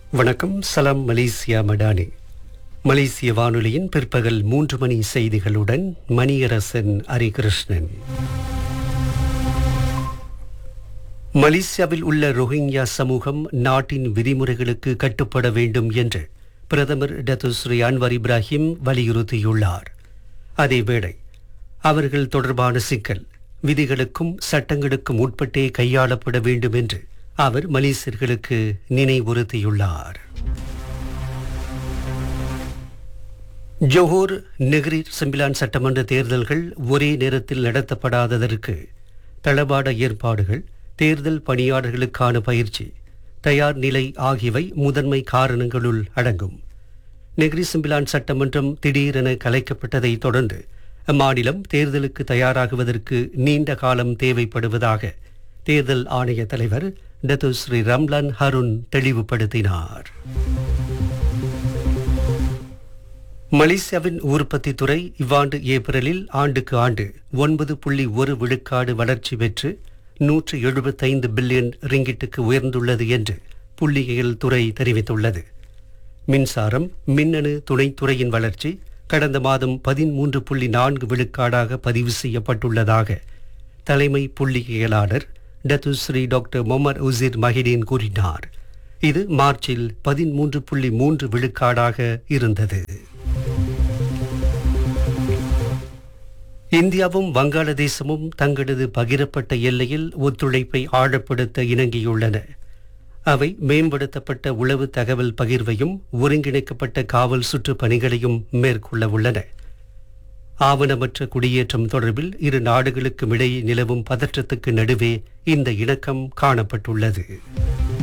வணக்கம் சலாம் மலேசியா மடானி மலேசிய வானொலியின் பிற்பகல் மூன்று மணி செய்திகளுடன் மணியரசன் ஹரிகிருஷ்ணன் மலேசியாவில் உள்ள ரோஹிங்யா சமூகம் நாட்டின் விதிமுறைகளுக்கு கட்டுப்பட வேண்டும் என்று பிரதமர் டத்துஸ்ரீ அன்வர் இப்ராஹிம் வலியுறுத்தியுள்ளார் அதேவேளை அவர்கள் தொடர்பான சிக்கல் விதிகளுக்கும் சட்டங்களுக்கும் உட்பட்டே கையாளப்பட வேண்டும் என்று அவர் மலேசியர்களுக்கு நினைவுறுத்தியுள்ளார் ஜோஹர் நெகிரி செம்பிலான் சட்டமன்ற தேர்தல்கள் ஒரே நேரத்தில் நடத்தப்படாததற்கு தளபாட ஏற்பாடுகள் தேர்தல் பணியாளர்களுக்கான பயிற்சி தயார் நிலை ஆகியவை முதன்மை காரணங்களுள் அடங்கும் நெகிரி செம்பிலான் சட்டமன்றம் திடீரென கலைக்கப்பட்டதை தொடர்ந்து அம்மாநிலம் தேர்தலுக்கு தயாராகுவதற்கு நீண்ட காலம் தேவைப்படுவதாக தேர்தல் ஆணைய தலைவர் டத்து ஸ்ரீ ரம்லான் ஹருண் தெளிவுபடுத்தினார் மலேசியாவின் உற்பத்தி துறை இவ்வாண்டு ஏப்ரலில் ஆண்டுக்கு ஆண்டு ஒன்பது புள்ளி ஒரு விழுக்காடு வளர்ச்சி பெற்று நூற்று எழுபத்தைந்து பில்லியன் ரிங்கிட்டுக்கு உயர்ந்துள்ளது என்று புள்ளியியல் துறை தெரிவித்துள்ளது மின்சாரம் மின்னணு துணைத்துறையின் வளர்ச்சி கடந்த மாதம் பதிமூன்று புள்ளி நான்கு விழுக்காடாக பதிவு செய்யப்பட்டுள்ளதாக தலைமை புள்ளியியலாளர் டத்துஸ்ரீ டாக்டர் மொமர் உசிர் மஹிடீன் கூறினார் இது மார்ச்சில் பதிமூன்று புள்ளி மூன்று விழுக்காடாக இருந்தது இந்தியாவும் வங்காளதேசமும் தங்களது பகிரப்பட்ட எல்லையில் ஒத்துழைப்பை ஆழப்படுத்த இணங்கியுள்ளன அவை மேம்படுத்தப்பட்ட உளவு தகவல் பகிர்வையும் ஒருங்கிணைக்கப்பட்ட காவல் சுற்று பணிகளையும் மேற்கொள்ள உள்ளன ஆவணமற்ற குடியேற்றம் தொடர்பில் இரு நாடுகளுக்கும் இடையே நிலவும் பதற்றத்துக்கு நடுவே இந்த இணக்கம் காணப்பட்டுள்ளது